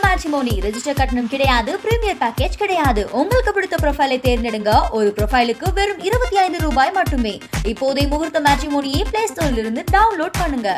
matrimony register கட்டணம் கிடையாது premier package கிடையாது உங்களுக்கு பிடித்த ப்ரொஃபைலை தேர்ந்தெடுங்க ஒரு ப்ரொஃபைலுக்கு வெறும் இருபத்தி ஐந்து ரூபாய் மட்டுமே இப்போதே முகூர்த்த மேட்ரிமோனியை பிளே ஸ்டோரில் இருந்து டவுன்லோட் பண்ணுங்க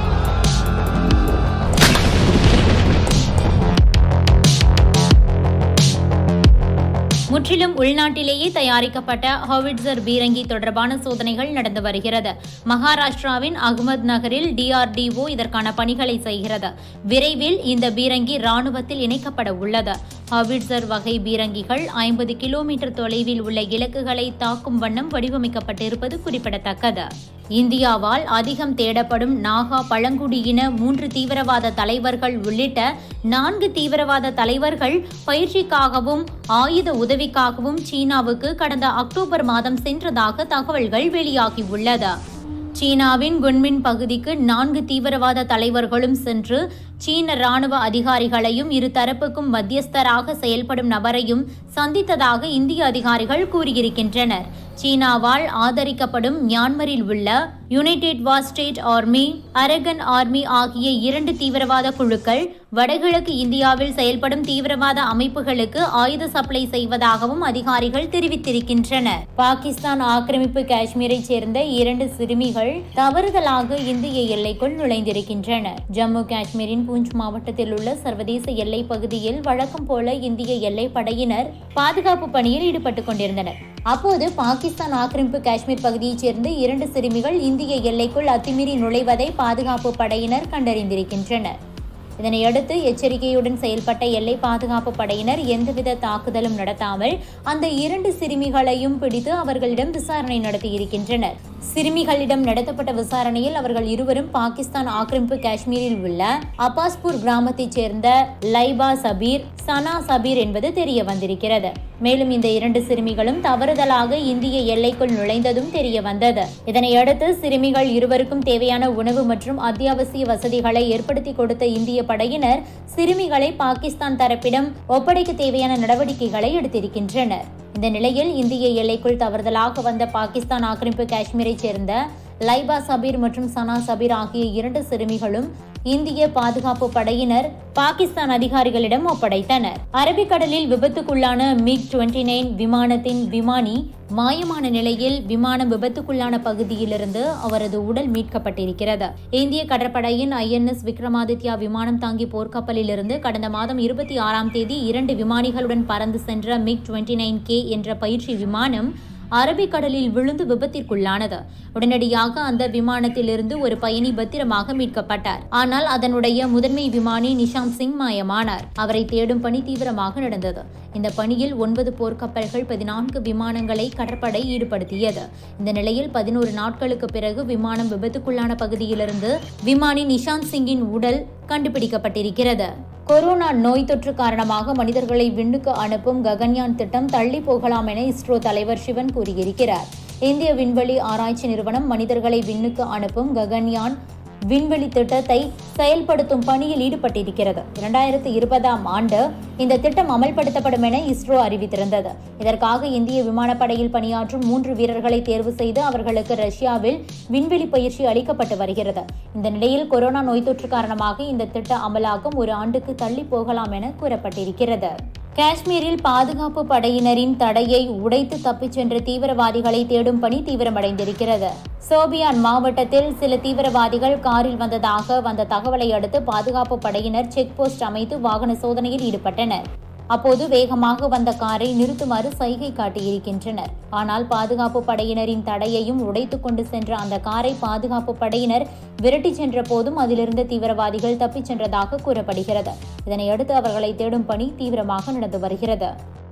முற்றிலும் உள்நாட்டிலேயே தயாரிக்கப்பட்ட ஹாவிட்சர் பீரங்கி தொடர்பான சோதனைகள் நடந்து வருகிறது மகாராஷ்டிராவின் அகமது நகரில் டிஆர்டிஓ இதற்கான பணிகளை செய்கிறது விரைவில் இந்த பீரங்கி ராணுவத்தில் இணைக்கப்பட உள்ளது ஹாவிட்சர் வகை பீரங்கிகள் ஐம்பது கிலோமீட்டர் தொலைவில் உள்ள இலக்குகளை தாக்கும் வண்ணம் வடிவமைக்கப்பட்டிருப்பது குறிப்பிடத்தக்கது இந்தியாவால் அதிகம் தேடப்படும் நாகா பழங்குடியின மூன்று தீவிரவாத தலைவர்கள் உள்ளிட்ட நான்கு தீவிரவாத தலைவர்கள் பயிற்சிக்காகவும் ஆயுத உதவிக்காகவும் சீனாவுக்கு கடந்த அக்டோபர் மாதம் சென்றதாக தகவல்கள் வெளியாகியுள்ளது சீனாவின் குன்மின் பகுதிக்கு நான்கு தீவிரவாத தலைவர்களும் சென்று சீன ராணுவ அதிகாரிகளையும் இரு தரப்புக்கும் மத்தியஸ்தராக செயல்படும் நபரையும் சந்தித்ததாக இந்திய அதிகாரிகள் கூறியிருக்கின்றனர் சீனாவால் ஆதரிக்கப்படும் மியான்மரில் உள்ள யுனைடெட் வா ஸ்டேட் ஆர்மி அரகன் ஆர்மி ஆகிய இரண்டு தீவிரவாத குழுக்கள் வடகிழக்கு இந்தியாவில் செயல்படும் தீவிரவாத அமைப்புகளுக்கு ஆயுத சப்ளை செய்வதாகவும் அதிகாரிகள் தெரிவித்திருக்கின்றனர் பாகிஸ்தான் ஆக்கிரமிப்பு காஷ்மீரைச் சேர்ந்த இரண்டு சிறுமிகள் தவறுதலாக இந்திய எல்லைக்குள் நுழைந்திருக்கின்றனர் ஜம்மு காஷ்மீரின் பூஞ்ச் மாவட்டத்தில் உள்ள சர்வதேச எல்லை பகுதியில் வழக்கம் போல இந்திய எல்லை படையினர் பாதுகாப்பு பணியில் ஈடுபட்டுக் கொண்டிருந்தனர் அப்போது பாகிஸ்தான் ஆக்கிரமிப்பு காஷ்மீர் பகுதியைச் சேர்ந்த இரண்டு சிறுமிகள் இந்திய எல்லைக்குள் அத்துமீறி நுழைவதை பாதுகாப்பு படையினர் கண்டறிந்திருக்கின்றனர் இதனையடுத்து எச்சரிக்கையுடன் செயல்பட்ட எல்லை பாதுகாப்பு படையினர் எந்தவித தாக்குதலும் நடத்தாமல் அந்த இரண்டு சிறுமிகளையும் பிடித்து அவர்களிடம் விசாரணை நடத்தியிருக்கின்றனர் சிறுமிகளிடம் நடத்தப்பட்ட விசாரணையில் அவர்கள் இருவரும் பாகிஸ்தான் ஆக்கிரமிப்பு காஷ்மீரில் உள்ள அப்பாஸ்பூர் கிராமத்தைச் சேர்ந்த லைபா சபீர் சனா சபீர் என்பது தெரிய வந்திருக்கிறது மேலும் இந்த இரண்டு சிறுமிகளும் தவறுதலாக இந்திய எல்லைக்குள் நுழைந்ததும் தெரிய வந்தது இதனையடுத்து சிறுமிகள் இருவருக்கும் தேவையான உணவு மற்றும் அத்தியாவசிய வசதிகளை ஏற்படுத்தி கொடுத்த இந்திய படையினர் சிறுமிகளை பாகிஸ்தான் தரப்பிடம் ஒப்படைக்க தேவையான நடவடிக்கைகளை எடுத்திருக்கின்றனர் இந்த நிலையில் இந்திய எல்லைக்குள் தவறுதலாக வந்த பாகிஸ்தான் ஆக்கிரமிப்பு காஷ்மீரைச் சேர்ந்த லைபா சபீர் மற்றும் சனா சபீர் ஆகிய இரண்டு சிறுமிகளும் இந்திய பாதுகாப்பு படையினர் பாகிஸ்தான் அதிகாரிகளிடம் ஒப்படைத்தனர் அரபிக்கடலில் விபத்துக்குள்ளான மிக் டுவெண்ட்டி நைன் விமானத்தின் விமானி மாயமான நிலையில் விமானம் விபத்துக்குள்ளான பகுதியிலிருந்து அவரது உடல் மீட்கப்பட்டிருக்கிறது இந்திய கடற்படையின் ஐஎன்எஸ் விக்ரமாதித்யா விமானம் தாங்கி போர்க்கப்பலிலிருந்து கடந்த மாதம் இருபத்தி ஆறாம் தேதி இரண்டு விமானிகளுடன் பறந்து சென்ற மிக் டுவெண்ட்டி நைன் கே என்ற பயிற்சி விமானம் அரபிக்கடலில் விழுந்து விபத்திற்குள்ளானது உடனடியாக அந்த விமானத்திலிருந்து ஒரு பயணி பத்திரமாக மீட்கப்பட்டார் ஆனால் அதனுடைய முதன்மை விமானி நிஷாந்த் சிங் மாயமானார் அவரை தேடும் பணி தீவிரமாக நடந்தது இந்த பணியில் ஒன்பது போர்க்கப்பல்கள் பதினான்கு விமானங்களை கடற்படை ஈடுபடுத்தியது இந்த நிலையில் பதினோரு நாட்களுக்கு பிறகு விமானம் விபத்துக்குள்ளான பகுதியிலிருந்து விமானி நிஷாந்த் சிங்கின் உடல் கண்டுபிடிக்கப்பட்டிருக்கிறது கொரோனா நோய் தொற்று காரணமாக மனிதர்களை விண்ணுக்கு அனுப்பும் ககன்யான் திட்டம் தள்ளி போகலாம் என இஸ்ரோ தலைவர் சிவன் கூறியிருக்கிறார் இந்திய விண்வெளி ஆராய்ச்சி நிறுவனம் மனிதர்களை விண்ணுக்கு அனுப்பும் ககன்யான் விண்வெளி திட்டத்தை செயல்படுத்தும் பணியில் ஈடுபட்டிருக்கிறது இரண்டாயிரத்தி இருபதாம் ஆண்டு இந்த திட்டம் அமல்படுத்தப்படும் என இஸ்ரோ அறிவித்திருந்தது இதற்காக இந்திய விமானப்படையில் பணியாற்றும் மூன்று வீரர்களை தேர்வு செய்து அவர்களுக்கு ரஷ்யாவில் விண்வெளி பயிற்சி அளிக்கப்பட்டு வருகிறது இந்த நிலையில் கொரோனா நோய் தொற்று காரணமாக இந்த திட்ட அமலாக்கம் ஒரு ஆண்டுக்கு தள்ளி போகலாம் என கூறப்பட்டிருக்கிறது காஷ்மீரில் பாதுகாப்பு படையினரின் தடையை உடைத்து தப்பிச் சென்ற தீவிரவாதிகளை தேடும் பணி தீவிரமடைந்திருக்கிறது சோபியான் மாவட்டத்தில் சில தீவிரவாதிகள் காரில் வந்ததாக வந்த தகவலை அடுத்து பாதுகாப்பு படையினர் செக் போஸ்ட் அமைத்து வாகன சோதனையில் ஈடுபட்டனர் அப்போது வேகமாக வந்த காரை நிறுத்துமாறு சைகை காட்டியிருக்கின்றனர் ஆனால் பாதுகாப்பு படையினரின் தடையையும் உடைத்து கொண்டு சென்ற அந்த காரை பாதுகாப்பு படையினர் விரட்டிச் சென்ற போதும் அதிலிருந்த தீவிரவாதிகள் தப்பிச் சென்றதாக கூறப்படுகிறது இதனையடுத்து அவர்களை தேடும் பணி தீவிரமாக நடந்து வருகிறது